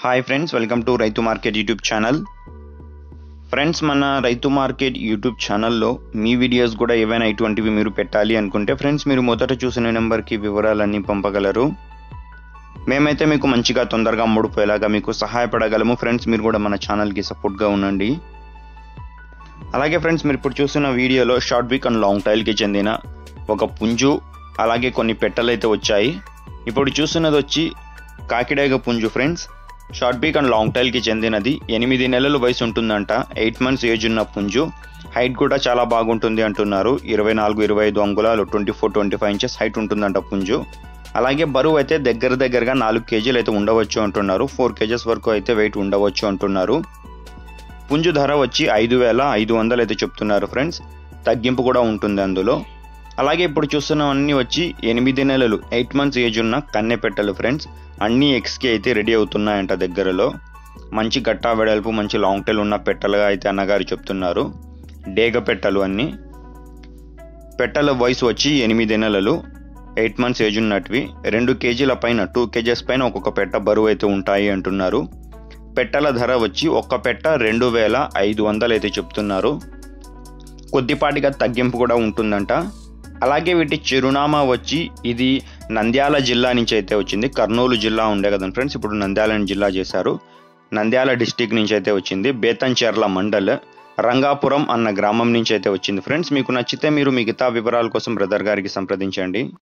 hi friends welcome to Raithu market YouTube channel friends మన Raithu market YouTube ఛానల్లో మీ videos కూడా ఏవైనా ఇటువంటివి మీరు పెట్టాలి అనుకుంటే ఫ్రెండ్స్ మీరు మొదట చూసిన నెంబర్కి వివరాలన్నీ పంపగలరు మేమైతే మీకు మంచిగా తొందరగా అమ్ముడుపోయేలాగా మీకు సహాయపడగలము ఫ్రెండ్స్ మీరు కూడా మన ఛానల్కి సపోర్ట్గా ఉండండి అలాగే ఫ్రెండ్స్ మీరు ఇప్పుడు చూస్తున్న వీడియోలో షార్ట్ వీక్ అండ్ లాంగ్ టైల్కి చెందిన ఒక పుంజు అలాగే కొన్ని పెట్టెలు అయితే వచ్చాయి ఇప్పుడు చూస్తున్నది వచ్చి కాకిడాగ పుంజు friends short beak and long టైల్కి చెందినది ఎనిమిది నెలలు వయసు ఉంటుందంట ఎయిట్ మంత్స్ ఏజ్ ఉన్న పుంజు హైట్ కూడా చాలా బాగుంటుంది అంటున్నారు ఇరవై నాలుగు ఇరవై ఐదు అంగుళాలు twenty four twenty five inches height ఉంటుందంట పుంజు అలాగే బరువు అయితే దగ్గర దగ్గరగా నాలుగు కేజీలు అయితే ఉండవచ్చు అంటున్నారు ఫోర్ కేజెస్ వరకు అయితే వెయిట్ ఉండవచ్చు అంటున్నారు పుంజు ధర వచ్చి ఐదు వేల ఐదు వందలు అయితే చెప్తున్నారు ఫ్రెండ్స్ తగ్గింపు కూడా ఉంటుంది అందులో అలాగే ఇప్పుడు చూస్తున్నవన్నీ వచ్చి ఎనిమిది నెలలు ఎయిట్ మంత్స్ ఏజ్ ఉన్న కన్నె పెట్టెలు ఫ్రెండ్స్ అన్ని ఎగ్స్కి అయితే రెడీ అవుతున్నాయంట దగ్గరలో మంచి గట్టా వెడల్పు మంచి లాంగ్ టైల్ ఉన్న పెట్టెలుగా అయితే అన్నగారు చెప్తున్నారు డేగ పెట్టెలు అన్ని పెట్టెల వయసు వచ్చి ఎనిమిది నెలలు ఎయిట్ మంత్స్ ఏజ్ ఉన్నటివి రెండు కేజీల పైన టూ కేజెస్ పైన ఒక్కొక్క పెట్ట బరువు అయితే ఉంటాయి అంటున్నారు పెట్టెల ధర వచ్చి ఒక్క పెట్ట రెండు వేల ఐదు వందలు అయితే చెప్తున్నారు కొద్దిపాటిగా తగ్గింపు కూడా ఉంటుందంట అలాగే వీటి చిరునామా వచ్చి ఇది నంద్యాల జిల్లా నుంచి అయితే వచ్చింది కర్నూలు జిల్లా ఉండే కదా ఫ్రెండ్స్ ఇప్పుడు నంద్యాల జిల్లా చేశారు నంద్యాల డిస్టిక్ నుంచి అయితే వచ్చింది బేతంచెర్ల మండల్ రంగాపురం అన్న గ్రామం నుంచి అయితే వచ్చింది ఫ్రెండ్స్ మీకు నచ్చితే మీరు మిగతా వివరాల కోసం బ్రదర్ గారికి సంప్రదించండి